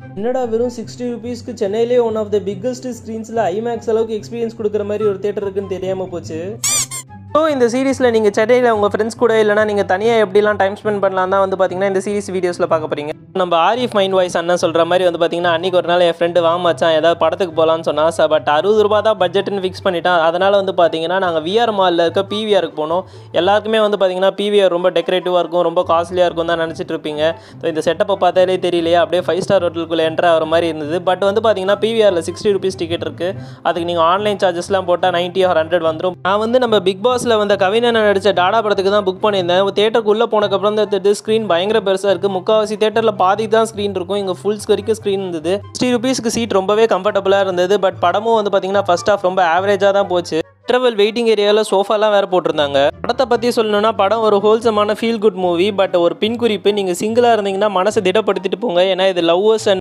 என்னடா வெறும் சிக்ஸ்டி ருபீஸ்க்கு சென்னையிலே ஒன் ஆஃப் த பிக்கஸ்ட் ஸ்க்ரீன்ஸில் ஐமேக்ஸ் அளவுக்கு எக்ஸ்பீரியன்ஸ் கொடுக்குற மாதிரி ஒரு தேட்டர் இருக்குன்னு தெரியாமல் போச்சு ஸோ இந்த சீரிஸில் நீங்கள் சென்னையில் உங்கள் ஃப்ரெண்ட்ஸ் கூட இல்லைனா நீங்கள் தனியாக எப்படிலாம் டைம் ஸ்பெண்ட் பண்ணலாம் தான் வந்து பார்த்தீங்கன்னா இந்த சீரிஸ் வீடியோஸில் பார்க்க போகிறீங்க நம்ம ஆரிஃப் மைண்ட் வாய்ஸ் அண்ணன் சொல்கிற மாதிரி வந்து பார்த்தீங்கன்னா அன்றைக்கி ஒரு நாள் என் ஃப்ரெண்டு வா மச்சான் ஏதாவது படத்துக்கு போகலான்னு சொன்னால் சார் பட் அறுபது ரூபா தான் பட்ஜெட்னு ஃபிக்ஸ் பண்ணிட்டான் அதனால் வந்து பார்த்தீங்கன்னா நாங்கள் விஆர் மாலில் இருக்க பிவிஆருக்கு போனோம் எல்லாருக்குமே வந்து பார்த்தீங்கன்னா பிவிஆர் ரொம்ப டெக்கரேட்டிவாக இருக்கும் ரொம்ப காஸ்ட்லியாக இருக்கும் தான் நினச்சிட்டு இருப்பீங்க ஸோ இந்த செட்டப்பை பார்த்தாலே தெரியலையே அப்படியே ஃபைவ் ஸ்டார் ஹோட்டலுக்குள்ளே என்ட்ரு ஆகிற மாதிரி இருந்தது பட் வந்து பார்த்தீங்கன்னா பிவிஆரில் சிக்ஸ்டி ருபீஸ் டிக்கெட் இருக்குது அதுக்கு நீங்கள் ஆன்லைன் சார்ஜஸ்லாம் போட்டால் நைன்ட்டி ஆர் ஹண்ட்ரட் வந்துடும் நான் வந்து நம்ம பிக் பாஸில் வந்த கவிஞன் நடித்த டாடா படத்துக்கு தான் புக் பண்ணியிருந்தேன் தேட்டருக்கு உள்ளே போனக்கப்புறம் தான் தெரியுது ஸ்க்ரீன் பயங்கர பெருசாக இருக்குது முக்கால்வாசி தேட்டரில் பாதி தான் ஸ்க்ரீன் இருக்கும் இங்கே ஃபுல்ஸ் வரைக்கும் ஸ்க்ரீன் இருந்தது சிக்ஸ்டி ருபீஸ்க்கு சீட் ரொம்பவே கம்ஃபர்டபுளாக இருந்தது பட் படமும் வந்து பார்த்தீங்கன்னா ஃபர்ஸ்ட் ஆஃப் ரொம்ப ஆவரேஜாக தான் போச்சு இன்டர்வல் வெயிட்டிங் ஏரியாவில் சோஃபாலாம் வேறு போட்டிருந்தாங்க படத்தை பற்றி சொல்லணும்னா படம் ஒரு ஹோல்சமான ஃபீல் குட் மூவி பட் ஒரு பின் குறிப்பு நீங்கள் சிங்கிளாக இருந்தீங்கன்னா மனசை திடப்படுத்திட்டு போங்க ஏன்னா இது லவ்வர்ஸ் அண்ட்